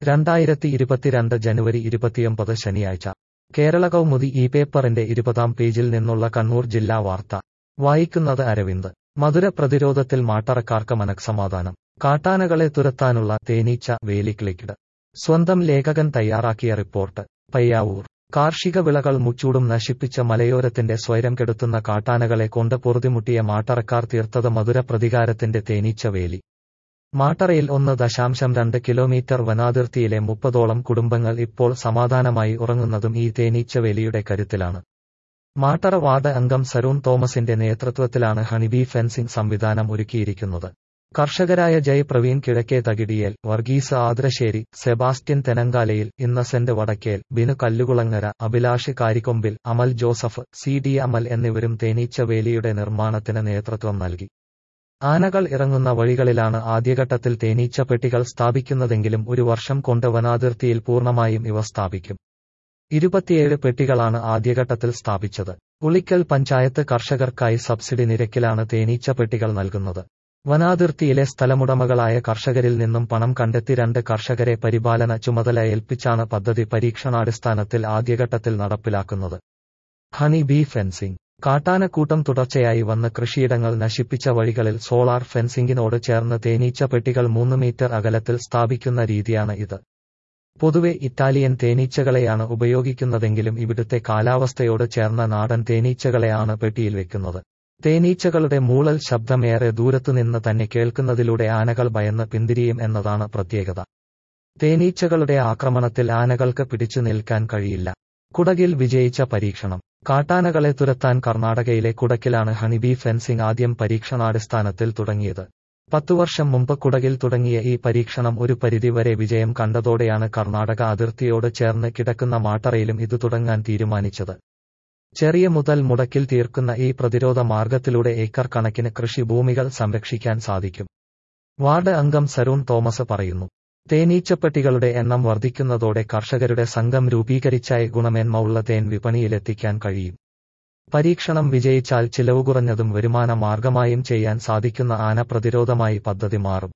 രണ്ടായിരത്തി ഇരുപത്തിരണ്ട് ജനുവരി ഇരുപത്തിയൊമ്പത് ശനിയാഴ്ച കേരള കൗമുദി ഈ പേപ്പറിന്റെ ഇരുപതാം പേജിൽ നിന്നുള്ള കണ്ണൂർ ജില്ലാ വാർത്ത വായിക്കുന്നത് അരവിന്ദ് മധുര പ്രതിരോധത്തിൽ മാട്ടറക്കാർക്ക് മനക്സമാധാനം കാട്ടാനകളെ തുരത്താനുള്ള തേനീച്ച വേലിക്ലിക്ഡ് സ്വന്തം ലേഖകൻ തയ്യാറാക്കിയ റിപ്പോർട്ട് പയ്യാവൂർ കാർഷിക വിളകൾ മുച്ചൂടും നശിപ്പിച്ച മലയോരത്തിന്റെ സ്വൈരം കെടുത്തുന്ന കാട്ടാനകളെ കൊണ്ട് പൊറുതിമുട്ടിയ മാട്ടറക്കാർ തീർത്തത് മധുര പ്രതികാരത്തിന്റെ തേനീച്ച വേലി മാട്ടറയിൽ ഒന്ന് ദശാംശം രണ്ട് കിലോമീറ്റർ വനാതിർത്തിയിലെ മുപ്പതോളം കുടുംബങ്ങൾ ഇപ്പോൾ സമാധാനമായി ഉറങ്ങുന്നതും ഈ തേനീച്ചവേലിയുടെ കരുത്തിലാണ് മാട്ടറ വാർഡ് അംഗം സരൂൺ തോമസിന്റെ നേതൃത്വത്തിലാണ് ഹണിബി ഫെൻസിംഗ് സംവിധാനം ഒരുക്കിയിരിക്കുന്നത് കർഷകരായ Jai Praveen Kizhakke Thakidiyel Varghese Adrasseri Sebastian Thenankalayil Innocent Vadakkel Binu Kallukulangara Abhilash Karikombil Amal Joseph C D Amal എന്നിവരും തേനീച്ച വേലിയുടെ നിർമ്മാണത്തിന് നേതൃത്വം നൽകി ആനകൾ ഇറങ്ങുന്ന വഴികളിലാണ് ആദ്യഘട്ടത്തിൽ തേനീച്ച പെട്ടികൾ സ്ഥാപിക്കുന്നതെങ്കിലും ഒരു വർഷം കൊണ്ട് വനാതിർത്തിയിൽ പൂർണ്ണമായും ഇവ സ്ഥാപിക്കും ഇരുപത്തിയേഴ് പെട്ടികളാണ് ആദ്യഘട്ടത്തിൽ സ്ഥാപിച്ചത് ഉളിക്കൽ പഞ്ചായത്ത് കർഷകർക്കായി സബ്സിഡി നിരക്കിലാണ് തേനീച്ച പെട്ടികൾ നൽകുന്നത് വനാതിർത്തിയിലെ സ്ഥലമുടമകളായ കർഷകരിൽ നിന്നും പണം കണ്ടെത്തി രണ്ട് കർഷകരെ പരിപാലന ചുമതല ഏൽപ്പിച്ചാണ് പദ്ധതി പരീക്ഷണാടിസ്ഥാനത്തിൽ ആദ്യഘട്ടത്തിൽ നടപ്പിലാക്കുന്നത് ഹണി ബീ ഫെൻസിംഗ് കാട്ടാനക്കൂട്ടം തുടർച്ചയായി വന്ന് കൃഷിയിടങ്ങൾ നശിപ്പിച്ച വഴികളിൽ സോളാർ ഫെൻസിംഗിനോട് ചേർന്ന് തേനീച്ച പെട്ടികൾ മൂന്ന് മീറ്റർ അകലത്തിൽ സ്ഥാപിക്കുന്ന രീതിയാണ് ഇത് പൊതുവെ ഇറ്റാലിയൻ തേനീച്ചകളെയാണ് ഉപയോഗിക്കുന്നതെങ്കിലും ഇവിടുത്തെ കാലാവസ്ഥയോട് ചേർന്ന നാടൻ തേനീച്ചകളെയാണ് പെട്ടിയിൽ വെക്കുന്നത് തേനീച്ചകളുടെ മൂളൽ ശബ്ദമേറെ ദൂരത്തുനിന്ന് തന്നെ കേൾക്കുന്നതിലൂടെ ആനകൾ ഭയന്ന് പിന്തിരിയും എന്നതാണ് പ്രത്യേകത തേനീച്ചകളുടെ ആക്രമണത്തിൽ ആനകൾക്ക് പിടിച്ചു നിൽക്കാൻ കഴിയില്ല കുടകിൽ വിജയിച്ച പരീക്ഷണം കാട്ടാനകളെ തുരത്താൻ കർണാടകയിലെ കുടക്കിലാണ് ഹണിബി ഫെൻസിംഗ് ആദ്യം പരീക്ഷണാടിസ്ഥാനത്തിൽ തുടങ്ങിയത് പത്തു വർഷം മുമ്പ് കുടകിൽ തുടങ്ങിയ ഈ പരീക്ഷണം ഒരു പരിധിവരെ വിജയം കണ്ടതോടെയാണ് കർണാടക അതിർത്തിയോട് ചേർന്ന് കിടക്കുന്ന മാട്ടറയിലും ഇത് തുടങ്ങാൻ തീരുമാനിച്ചത് ചെറിയ മുതൽ മുടക്കിൽ തീർക്കുന്ന ഈ പ്രതിരോധ മാർഗത്തിലൂടെ ഏക്കർ കണക്കിന് കൃഷിഭൂമികൾ സംരക്ഷിക്കാൻ സാധിക്കും വാർഡ് അംഗം സരൂൺ തോമസ് പറയുന്നു തേനീച്ചപ്പെട്ടികളുടെ എണ്ണം വർദ്ധിക്കുന്നതോടെ കർഷകരുടെ സംഘം രൂപീകരിച്ചായി ഗുണമേന്മ ഉള്ള തേൻ വിപണിയിലെത്തിക്കാൻ കഴിയും പരീക്ഷണം വിജയിച്ചാൽ ചിലവ് കുറഞ്ഞതും വരുമാന മാർഗമായും ചെയ്യാൻ സാധിക്കുന്ന ആന പ്രതിരോധമായി പദ്ധതി മാറും